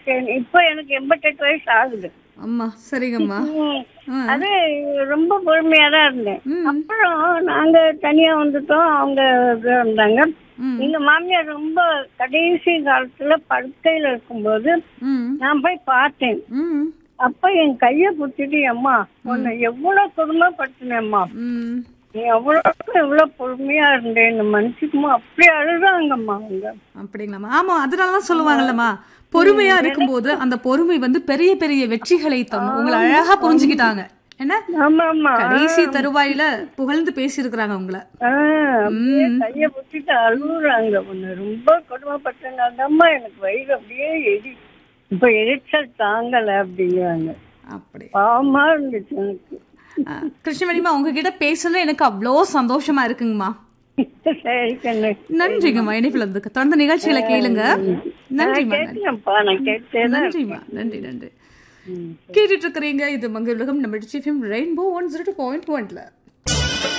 இருக்கேன் இப்போ எனக்கு எண்பத்தெட்டு வயசு ஆகுது அம்மா சரிங்கம்மா ம். ஆ. அது ரொம்ப பொறுமையா தான் இருந்தேன் ம். அப்புறம் நாங்க தனியா வந்துட்டோம் அவங்க இது இருந்தாங்க ம். எங்க மாமியார் ரொம்ப கடைசி காலத்துல படுக்கையில இருக்கும்போது ம் நான் போய் பார்த்தேன் ம் அப்ப என் கைய பிடிச்சிட்டு அம்மா உன்னை எவ்வளவு கொடுமைப்படுத்தினேம்மா ம் நீ எவ்வளவு எவ்வளவு பொறுமையா இருந்தேன் மனுஷிக்குமா அப்படி அழுதாங்கம்மா அவங்க அப்படிங்களாம்மா ஆமா அதனாலதான் சொல்லுவாங்கல்லம்மா பொறுமையா இருக்கும்போது அந்த பொறுமை வந்து பெரிய பெரிய வெற்றிகளை தரும் உங்களை அழகா புரிஞ்சுக்கிட்டாங்க என்ன ஆமா ஆமா கடைசி தருவாயில புகழ்ந்து பேசியிருக்கிறாங்க உங்களை ஆஹ் அப்படியே கைய பிடிச்சிட்டு அழுகுறாங்க உன்னை ரொம்ப கொடுமைப்பட்டாங்க அந்த அம்மா எனக்கு வயிறு அப்படியே எரி இப்ப எரிச்சல் தாங்கல அப்படிங்கிறாங்க அப்படி பாவமா இருந்துச்சு எனக்கு ஆ, கிருஷ்ணவேணிமா உங்ககிட்ட பேசுனது எனக்கு அவ்வளோ சந்தோஷமா இருக்குங்கம்மா சரி கண்ணு நன்றிங்கம்மா இணைப்பில் இருந்துக்கு தொடர்ந்து நிகழ்ச்சிகளை கேளுங்க நன்றிம்மா நன்றி. கேட்கலப்பா நான் கேட்டேன் நன்றிம்மா நன்றி நன்றி கேட்டுட்டு இருக்கிறீங்க இது மங்க உலகம் நம்ம rainbow one zero two point ஒன்ல